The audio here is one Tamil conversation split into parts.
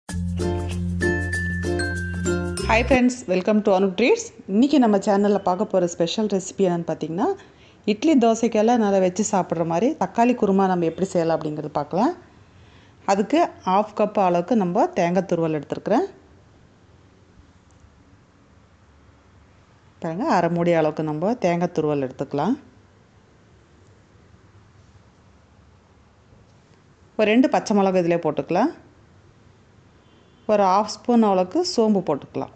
hi friends welcome to Anup treats இன்றைக்கி நம்ம சேனலில் பார்க்க போகிற ஸ்பெஷல் ரெசிபி என்னென்னு பார்த்தீங்கன்னா இட்லி தோசைக்கெல்லாம் நல்லா வச்சு சாப்பிட்ற மாதிரி தக்காளி குருமா நம்ம எப்படி செய்யலாம் அப்படிங்கிறது பார்க்கலாம் அதுக்கு ஆஃப் கப் அளவுக்கு நம்ம தேங்காய் துருவல் எடுத்துருக்குறேன் பாருங்க அரை மூடி அளவுக்கு நம்ம தேங்காய் துருவல் எடுத்துக்கலாம் ஒரு ரெண்டு பச்சை மிளகு இதிலே போட்டுக்கலாம் ஒரு ஆஃப் ஸ்பூன் அளவுக்கு சோம்பு போட்டுக்கலாம்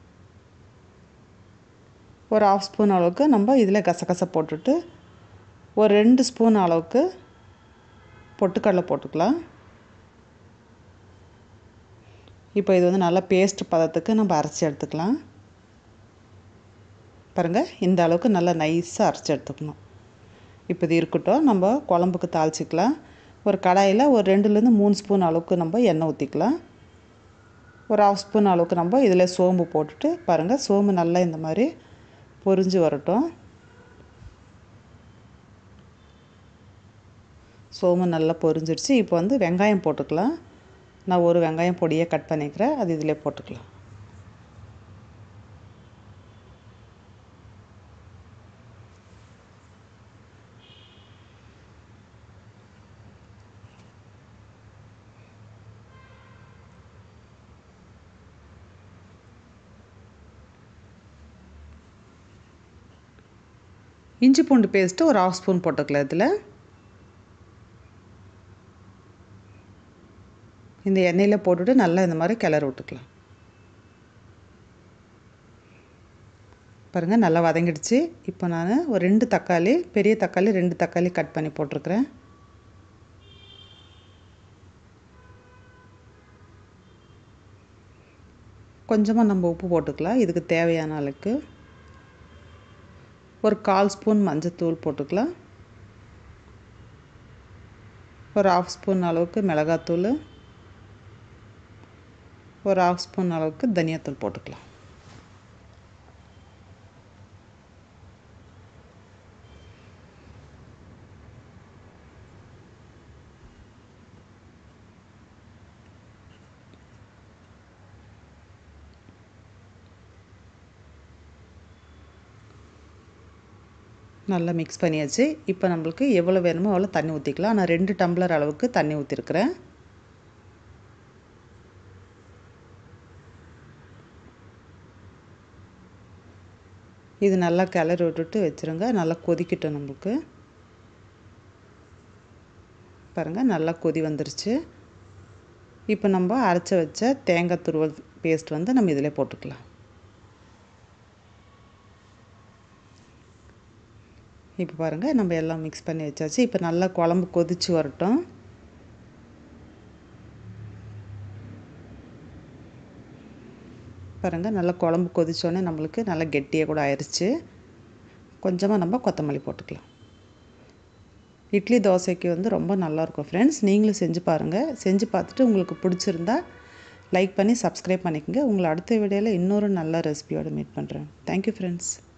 ஒரு ஆஃப் ஸ்பூன் அளவுக்கு நம்ம இதில் கசகசை போட்டுட்டு ஒரு ரெண்டு ஸ்பூன் அளவுக்கு பொட்டுக்கடலை போட்டுக்கலாம் இப்போ இது வந்து நல்லா பேஸ்ட் பதத்துக்கு நம்ம அரைச்சி எடுத்துக்கலாம் பாருங்கள் இந்த அளவுக்கு நல்லா நைஸாக அரைச்சி எடுத்துக்கணும் இப்போ இது இருக்கட்டும் நம்ம குழம்புக்கு தாளிச்சிக்கலாம் ஒரு கடாயில் ஒரு ரெண்டுலேருந்து மூணு ஸ்பூன் அளவுக்கு நம்ம எண்ணெய் ஊற்றிக்கலாம் ஒரு ஆஃப் ஸ்பூன் அளவுக்கு நம்ம இதில் சோம்பு போட்டுட்டு பாருங்கள் சோம்பு நல்லா இந்த மாதிரி பொரிஞ்சு வரட்டும் சோம்பு நல்லா பொரிஞ்சிடுச்சு இப்போ வந்து வெங்காயம் போட்டுக்கலாம் நான் ஒரு வெங்காயம் பொடியை கட் பண்ணிக்கிறேன் அது இதில் போட்டுக்கலாம் இஞ்சி பூண்டு பேஸ்ட்டு ஒரு ஆஃப் ஸ்பூன் போட்டுக்கலாம் இதில் இந்த எண்ணெயில் போட்டுட்டு நல்லா இந்த மாதிரி கிளறி விட்டுக்கலாம் பாருங்கள் நல்லா வதங்கிடுச்சு இப்போ நான் ஒரு ரெண்டு தக்காளி பெரிய தக்காளி ரெண்டு தக்காளி கட் பண்ணி போட்டிருக்கிறேன் கொஞ்சமாக நம்ம உப்பு போட்டுக்கலாம் இதுக்கு தேவையான அளவுக்கு ஒரு கால் ஸ்பூன் மஞ்சத்தூள் போட்டுக்கலாம் ஒரு ஆஃப் ஸ்பூன் அளவுக்கு மிளகாத்தூள் ஒரு ஆஃப் ஸ்பூன் அளவுக்கு தனியாத்தூள் போட்டுக்கலாம் நல்லா மிக்ஸ் பண்ணியாச்சு இப்போ நம்மளுக்கு எவ்வளோ வேணுமோ அவ்வளோ தண்ணி ஊற்றிக்கலாம் நான் ரெண்டு டம்ளர் அளவுக்கு தண்ணி ஊற்றிருக்கிறேன் இது நல்லா கிளறி விட்டுட்டு வச்சுருங்க நல்லா கொதிக்கட்டும் நம்மளுக்கு பாருங்கள் நல்லா கொதி வந்துருச்சு இப்போ நம்ம அரைச்சி வச்ச தேங்காய் துருவல் பேஸ்ட் வந்து நம்ம இதில் போட்டுக்கலாம் இப்போ பாருங்கள் நம்ம எல்லாம் மிக்ஸ் பண்ணி வச்சாச்சு இப்போ நல்லா குழம்பு கொதித்து வரட்டும் பாருங்கள் நல்லா குழம்பு கொதிச்சோடனே நம்மளுக்கு நல்லா கெட்டியாக கூட ஆயிடுச்சு கொஞ்சமாக நம்ம கொத்தமல்லி போட்டுக்கலாம் இட்லி தோசைக்கு வந்து ரொம்ப நல்லாயிருக்கும் ஃப்ரெண்ட்ஸ் நீங்களும் செஞ்சு பாருங்கள் செஞ்சு பார்த்துட்டு உங்களுக்கு பிடிச்சிருந்தா லைக் பண்ணி சப்ஸ்கிரைப் பண்ணிக்கோங்க உங்களை அடுத்த வீடியோவில் இன்னொரு நல்ல ரெசிபியோடு மீட் பண்ணுறேன் தேங்க்யூ ஃப்ரெண்ட்ஸ்